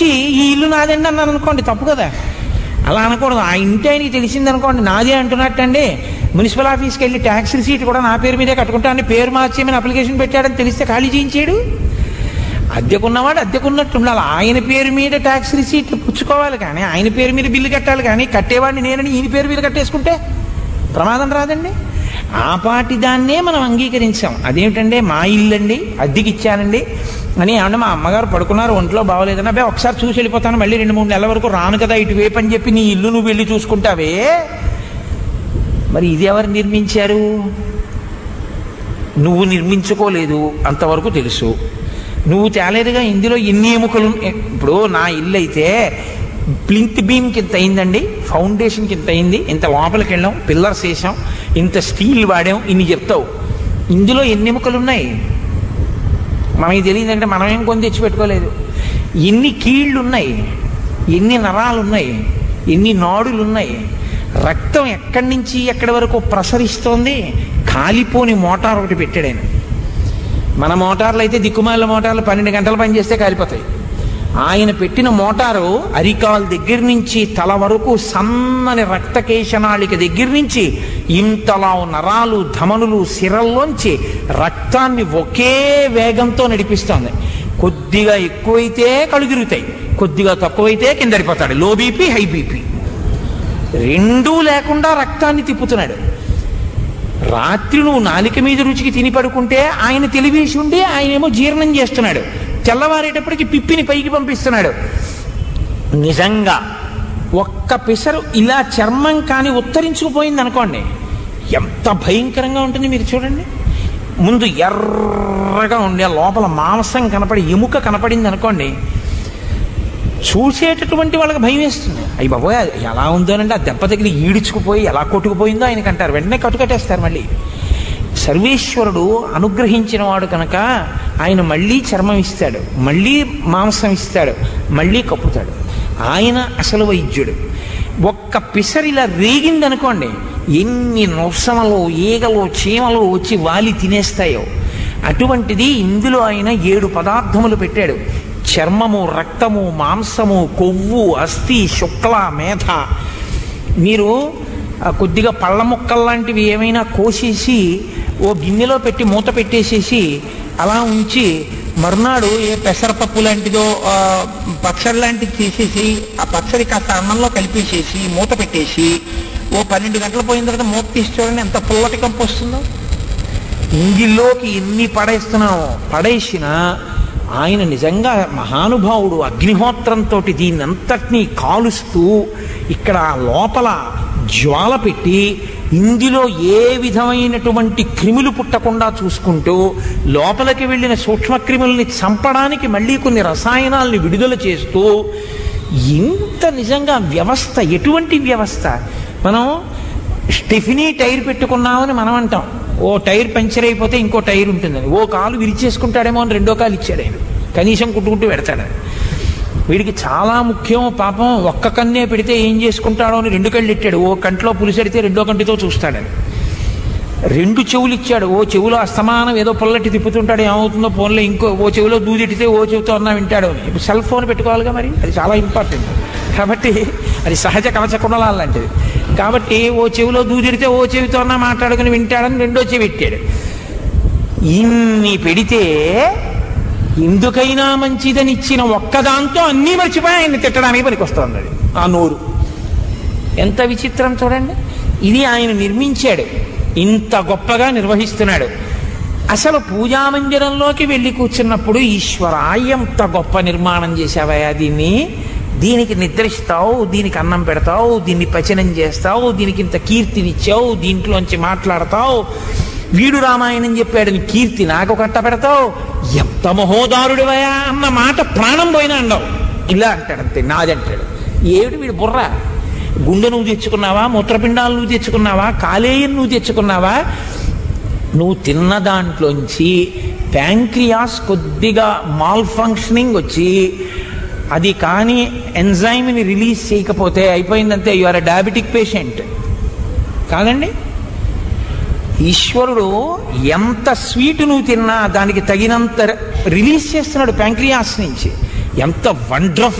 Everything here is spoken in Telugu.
వచ్చి ఈ ఇల్లు నాదండి అన్నాను అనుకోండి తప్పు కదా అలా అనకూడదు ఆ ఇంటి ఆయనకి తెలిసింది అనుకోండి నాదే అంటున్నట్టండి మున్సిపల్ ఆఫీస్కి వెళ్ళి ట్యాక్స్ రిసీట్ కూడా నా పేరు మీదే కట్టుకుంటానని పేరు మార్చేమని అప్లికేషన్ పెట్టాడని తెలిస్తే ఖాళీ చేయించాడు అద్దెకున్నవాడు అద్దెకున్నట్టు ఉండాలి ఆయన పేరు మీద ట్యాక్స్ రిసీట్లు పుచ్చుకోవాలి కానీ ఆయన పేరు మీద బిల్లు కట్టాలి కానీ కట్టేవాడిని నేనని ఈయన పేరు మీద కట్టేసుకుంటే ప్రమాదం రాదండి ఆ పాటి దాన్నే మనం అంగీకరించాం అదేమిటంటే మా ఇల్లు అండి అద్దెకి ఇచ్చానండి అని ఏమన్నా మా అమ్మగారు పడుకున్నారు ఒంట్లో బాగోలేదని అబ్బాయి ఒకసారి చూసి వెళ్ళిపోతాను మళ్ళీ రెండు మూడు నెలల వరకు రాను కదా ఇటువైపు అని చెప్పి నీ ఇల్లు నువ్వు వెళ్ళి చూసుకుంటావే మరి ఇది ఎవరు నిర్మించారు నువ్వు నిర్మించుకోలేదు అంతవరకు తెలుసు నువ్వు తేలేదుగా ఇందులో ఎన్ని ఎముకలు ఉన్- ఇప్పుడు నా ఇల్లు అయితే ప్లింత్ బీమ్ కింద అయిందండి ఫౌండేషన్ కింద అయింది ఇంత లోపలికి వెళ్ళాం పిల్లర్స్ వేసాం ఇంత స్టీల్ వాడాం ఇన్ని చెప్తావు ఇందులో ఎన్ని ఎముకలు ఉన్నాయి మనకి తెలియదంటే మనం ఏం కొని తెచ్చి పెట్టుకోలేదు ఎన్ని కీళ్ళు ఉన్నాయి ఎన్ని నరాలు ఉన్నాయి ఎన్ని నాడులు ఉన్నాయి రక్తం ఎక్కడి నుంచి ఎక్కడి వరకు ప్రసరిస్తోంది కాలిపోని మోటార్ ఒకటి పెట్టాడు ఆయన మన మోటార్లు అయితే దిక్కుమాల మోటార్లు పన్నెండు గంటలు పనిచేస్తే కాలిపోతాయి ఆయన పెట్టిన మోటారు అరికాల్ దగ్గర నుంచి తల వరకు సన్నని రక్తకేశనాళిక దగ్గర నుంచి ఇంతలా నరాలు ధమనులు సిరల్లోంచి రక్తాన్ని ఒకే వేగంతో నడిపిస్తోంది కొద్దిగా ఎక్కువైతే కలుగిరుతాయి కొద్దిగా తక్కువైతే కిందడిపోతాడు లో బీపీ హై బీపీ రెండూ లేకుండా రక్తాన్ని తిప్పుతున్నాడు రాత్రి నువ్వు నాలిక మీద రుచికి తిని పడుకుంటే ఆయన తెలివేసి ఉండి ఆయనేమో జీర్ణం చేస్తున్నాడు తెల్లవారేటప్పటికి పిప్పిని పైకి పంపిస్తున్నాడు నిజంగా ఒక్క పిసరు ఇలా చర్మం కానీ ఉత్తరించుకుపోయింది అనుకోండి ఎంత భయంకరంగా ఉంటుంది మీరు చూడండి ముందు ఎర్రగా ఉండే లోపల మాంసం కనపడి ఎముక కనపడింది అనుకోండి చూసేటటువంటి వాళ్ళకి భయం వేస్తుంది అయ్యి బాబోయ్ అది ఎలా ఉందోనంటే ఆ దెబ్బ తగిలి ఈడుచుకుపోయి ఎలా కొట్టుకుపోయిందో ఆయనకి అంటారు వెంటనే కట్టుకట్టేస్తారు మళ్ళీ సర్వేశ్వరుడు అనుగ్రహించిన వాడు కనుక ఆయన మళ్ళీ చర్మం ఇస్తాడు మళ్ళీ మాంసం ఇస్తాడు మళ్ళీ కప్పుతాడు ఆయన అసలు వైద్యుడు ఒక్క పిసరిలా రేగిందనుకోండి ఎన్ని నొసమలు ఈగలు చీమలు వచ్చి వాలి తినేస్తాయో అటువంటిది ఇందులో ఆయన ఏడు పదార్థములు పెట్టాడు చర్మము రక్తము మాంసము కొవ్వు అస్థి శుక్ల మేధ మీరు ఆ, కొద్దిగా పళ్ళ ముక్కలు లాంటివి ఏమైనా కోసేసి ఓ గిన్నెలో పెట్టి మూత పెట్టేసేసి అలా ఉంచి మర్నాడు ఏ పెసరపప్పు లాంటిదో ఆ, పచ్చడి లాంటిది తీసేసి ఆ పచ్చడి కాస్త అన్నంలో కలిపేసేసి మూత పెట్టేసి ఓ పన్నెండు గంటలు పోయిన తర్వాత మూత తీసి చూడండి ఎంత పుల్లటి కంపు వస్తుందో ఇంగిల్లోకి ఎన్ని పడేస్తున్నామో పడేసినా ఆయన నిజంగా మహానుభావుడు అగ్నిహోత్రంతో దీన్ని అంతటినీ కాలుస్తూ ఇక్కడ ఆ లోపల జ్వాల పెట్టి ఇందులో ఏ విధమైనటువంటి క్రిములు పుట్టకుండా చూసుకుంటూ లోపలికి వెళ్ళిన సూక్ష్మక్రిముల్ని చంపడానికి మళ్ళీ కొన్ని రసాయనాల్ని విడుదల చేస్తూ ఇంత నిజంగా వ్యవస్థ ఎటువంటి వ్యవస్థ మనం స్టెఫినీ టైర్ పెట్టుకున్నామని మనం అంటాం ఓ టైర్ పంచర్ అయిపోతే ఇంకో టైర్ ఉంటుందని ఓ కాలు విరిచేసుకుంటాడేమో అని రెండో కాలు ఇచ్చాడు ఆయన కనీసం కుట్టుకుంటూ పెడతాడు వీడికి చాలా ముఖ్యం పాపం ఒక్క కన్నే పెడితే ఏం చేసుకుంటాడో అని రెండు కళ్ళు ఇట్టాడు ఓ కంట్లో పులిసెడితే రెండో కంటితో చూస్తాడని రెండు చెవులు ఇచ్చాడు ఓ చెవులో అస్తమానం ఏదో పొల్లటి తిప్పుతుంటాడు ఏమవుతుందో ఫోన్లో ఇంకో ఓ చెవిలో దూదిటితే ఓ చెవితో అన్నా వింటాడు అని ఇప్పుడు సెల్ ఫోన్ పెట్టుకోవాలిగా మరి అది చాలా ఇంపార్టెంట్ కాబట్టి అది సహజ కవచ కుండలాలు లాంటిది కాబట్టి ఓ చెవిలో దూదిడితే ఓ చెవితో అన్నా మాట్లాడుకుని వింటాడని రెండో చెవి పెట్టాడు ఇన్ని పెడితే ఎందుకైనా మంచిదని ఇచ్చిన ఒక్కదాంతో అన్నీ మర్చిపోయి ఆయన్ని తిట్టడానికి పనికొస్తుంది అది ఆ నోరు ఎంత విచిత్రం చూడండి ఇది ఆయన నిర్మించాడు ఇంత గొప్పగా నిర్వహిస్తున్నాడు అసలు పూజా మందిరంలోకి వెళ్ళి కూర్చున్నప్పుడు ఈశ్వర ఎంత గొప్ప నిర్మాణం చేశావయ్యా దీన్ని దీనికి నిద్రిస్తావు దీనికి అన్నం పెడతావు దీన్ని పచనం చేస్తావు దీనికి ఇంత కీర్తినిచ్చావు దీంట్లోంచి మాట్లాడతావు వీడు రామాయణం చెప్పాడని కీర్తి నాకు కట్ట పెడతావు ఎంత మహోదారుడివయా అన్న మాట ప్రాణం పోయినా అండవు ఇలా అంటాడు అంతే నాది అంటాడు ఏమిటి వీడు బుర్ర గుండె నువ్వు తెచ్చుకున్నావా మూత్రపిండాలు నువ్వు తెచ్చుకున్నావా కాలేయం నువ్వు తెచ్చుకున్నావా నువ్వు తిన్న దాంట్లోంచి ప్యాంక్రియాస్ కొద్దిగా మాల్ ఫంక్షనింగ్ వచ్చి అది కానీ ఎంజైమ్ని రిలీజ్ చేయకపోతే అయిపోయిందంతే you are a diabetic patient కాదండి ఈశ్వరుడు ఎంత స్వీట్ నువ్వు తిన్నా దానికి తగినంత రిలీజ్ చేస్తున్నాడు ప్యాంక్రియాస్ నుంచి ఎంత వండర్ఫుల్